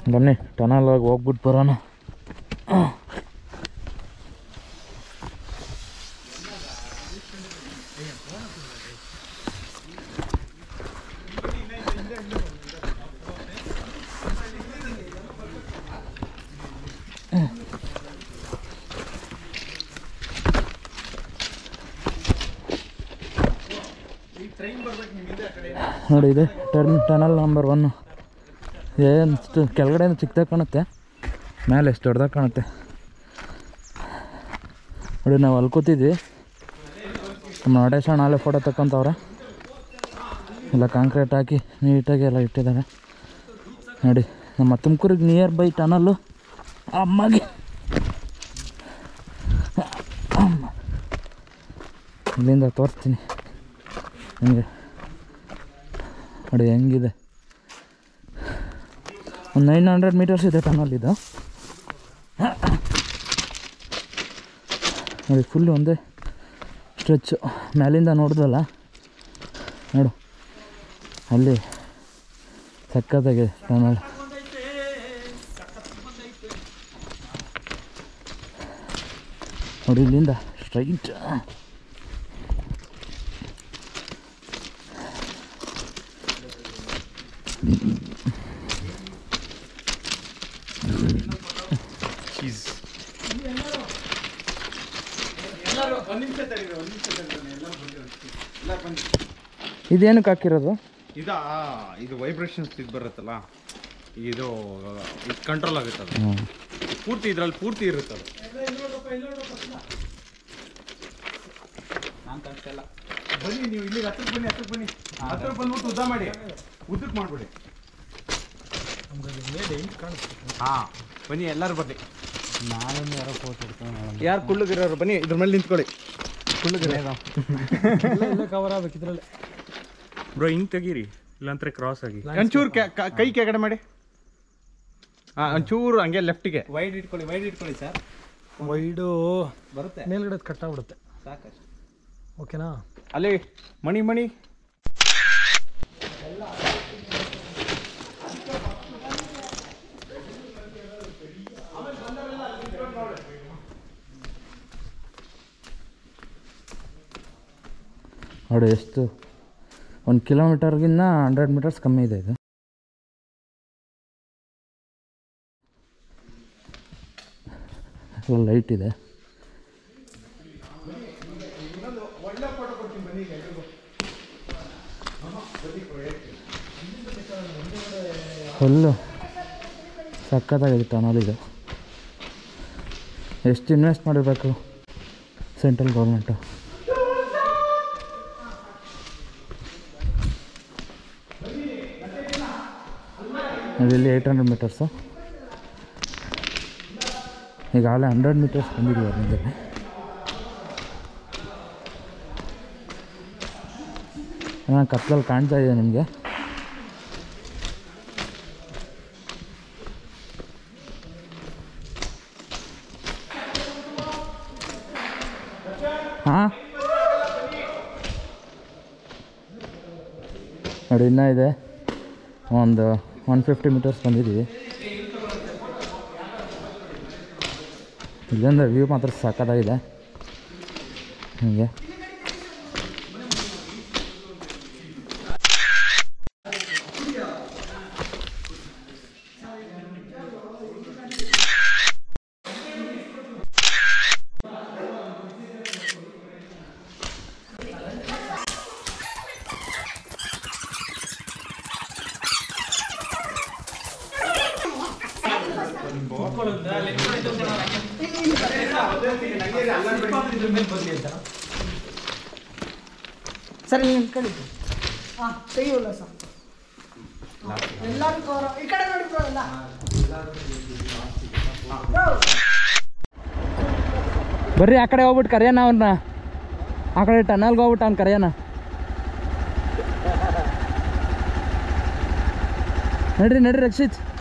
ಬನ್ನಿ ಟನಲ್ ಒಳಗೆ ಹೋಗ್ಬಿಟ್ಟು ಬರೋಣ ನೋಡಿ ಇದೆ ಟರ್ನ್ ಟನಲ್ ನಂಬರ್ ಒನ್ನು ಏನು ಕೆಳಗಡೆ ಚಿಕ್ಕದಾಗ ಕಾಣುತ್ತೆ ಮೇಲೆ ಎಷ್ಟು ದೊಡ್ಡದಾಗಿ ಕಾಣುತ್ತೆ ನೋಡಿ ನಾವು ಅಲ್ಲಿ ಕೂತಿದ್ವಿ ನಮ್ಮ ನಡೆಸೋಣ ನಾಳೆ ಫೋಟೋ ತಗೊಂತವ್ರೆ ಎಲ್ಲ ಕಾಂಕ್ರೀಟ್ ಹಾಕಿ ನೀಟಾಗಿ ಎಲ್ಲ ಇಟ್ಟಿದ್ದಾರೆ ನೋಡಿ ನಮ್ಮ ತುಮಕೂರಿಗೆ ನಿಯರ್ ಬೈ ಟನಲ್ಲು ಅಮ್ಮಗೆ ಅಮ್ಮ ಇಲ್ಲಿಂದ ತೋರಿಸ್ತೀನಿ ನಿಮಗೆ ನೋಡಿ ಹೆಂಗಿದೆ ಒಂದು ನೈನ್ ಹಂಡ್ರೆಡ್ ಮೀಟರ್ಸ್ ಇದೆ ಟನಲ್ ಇದು ನೋಡಿ ಫುಲ್ ಒಂದೇ ಸ್ಟ್ರೆಚ್ಚು ಮೇಲಿಂದ ನೋಡಿದ್ವಲ್ಲ ನೋಡು ಅಲ್ಲಿ ಸಕ್ಕತ್ತಾಗಿದೆ ಟನಲ್ ನೋಡಿ ಇಲ್ಲಿಂದ ಸ್ಟ್ರೈಟ್ ಇದೇನಕ್ಕೆ ಹಾಕಿರೋದು ಇದಾ ಇದು ವೈಬ್ರೇಷನ್ಸ್ ಇದು ಬರುತ್ತಲ್ಲ ಇದು ಇದು ಕಂಟ್ರೋಲ್ ಆಗುತ್ತೆ ಅದು ಹ್ಞೂ ಪೂರ್ತಿ ಇದ್ರಲ್ಲಿ ಪೂರ್ತಿ ಇರುತ್ತೆ ಅದು ಬನ್ನಿ ನೀವು ಇಲ್ಲಿ ಹತ್ರಕ್ಕೆ ಬನ್ನಿ ಹತ್ರಕ್ಕೆ ಬನ್ನಿ ಹತ್ರ ಬಂದ್ಬಿಟ್ಟು ಉದ್ದ ಮಾಡಿ ಉದ್ದಕ್ಕೆ ಮಾಡ್ಬಿಡಿ ಹಾ ಬನ್ನಿ ಎಲ್ಲರೂ ಬರ್ಲಿ ನಾನೊಂದು ಯಾರೋ ಫೋಟೋ ಇಡ್ಕೊಂಡು ಯಾರು ಕುಳ್ಳಗಿರೋರು ಬನ್ನಿ ಇದ್ರ ಮೇಲೆ ನಿಂತ್ಕೊಳ್ಳಿ ಕುಳ್ಳಗಿರ ಕವರ್ ಆಗ್ಬೇಕು ಇದ್ರಲ್ಲಿ ಬ್ರೋ ಹಿಂಗ್ ತೆಗೀರಿ ಇಲ್ಲಾಂದ್ರೆ ಕ್ರಾಸ್ ಆಗಿ ಒಂಚೂರು ಕೆ- ಕ- ಕೈ ಕೆಳಗಡೆ ಮಾಡಿ ಹಾ ಒಂಚೂರು ಹಂಗೆ ಲೆಫ್ಟಿಗೆ ವೈಡ್ ಇಟ್ಕೊಳ್ಳಿ ವೈಡ್ ಇಟ್ಕೊಳ್ಳಿ ಸರ್ ವೈಡು ಬರುತ್ತೆ ಮೇಲ್ಗಡೆ ಕಟ್ ಆಗ್ಬಿಡುತ್ತೆ ಸಾಕಷ್ಟು ಓಕೆನಾ ಅಲ್ಲಿ ಮಣಿ ಮಣಿ ನೋಡಿ ಎಷ್ಟು ಒಂದು ಕಿಲೋಮೀಟರ್ಗಿನ್ನ ಹಂಡ್ರೆಡ್ ಮೀಟರ್ಸ್ ಕಮ್ಮಿ ಇದೆ ಇದು ಫುಲ್ ಲೈಟ್ ಇದೆ ಫುಲ್ಲು ಸಖತ್ತಾಗಿದೆ ಟನಲ್ ಇದು ಎಷ್ಟು ಇನ್ವೆಸ್ಟ್ ಮಾಡಿರಬೇಕು ಸೆಂಟ್ರಲ್ ಗೌರ್ಮೆಂಟು ಇಲ್ಲಿ ಏಯ್ಟ್ ಹಂಡ್ರೆಡ್ ಮೀಟರ್ಸು ಈಗಾಗಲೇ ಹಂಡ್ರೆಡ್ ಮೀಟರ್ಸ್ ಬಂದಿದ್ದೀವಿ ಅಲ್ಲಿಂದಲೇ ನಾನು ಕತ್ಲಲ್ಲಿ ಕಾಣ್ತಾ ಇದೆ ನಿಮಗೆ ಹಾಂ ನೋಡಿ ಇನ್ನೂ ಇದೆ ಒಂದು ಒನ್ ಫಿಫ್ಟಿ ಮೀಟರ್ಸ್ ಬಂದಿದ್ದೀವಿ ಇಲ್ಲಿಂದ ವ್ಯೂ ಮಾತ್ರ ಸಕ್ಕತ್ತಾಗಿದೆ ಹೀಗೆ ಸರಿ ನೀವು ಕಡಿ ಹಾಂ ತೆಗಿಯೋಲ್ಲ ಸರ್ ಎಲ್ಲರೂ ಕವರ್ ಈ ಕಡೆ ನೋಡಿ bro ಎಲ್ಲ Bro, ಬರ್ರಿ ಆ ಕಡೆ ಹೋಗ್ಬಿಟ್ಟು ಕರೆಯೋಣ ಅವನ್ನ ಆ ಕಡೆ ಟನಲ್ಗೆ ಹೋಗ್ಬಿಟ್ಟು ಅವ್ನು ಕರೆಯೋಣ ನಡ್ರಿ ನಡ್ರಿ ರಕ್ಷಿತ್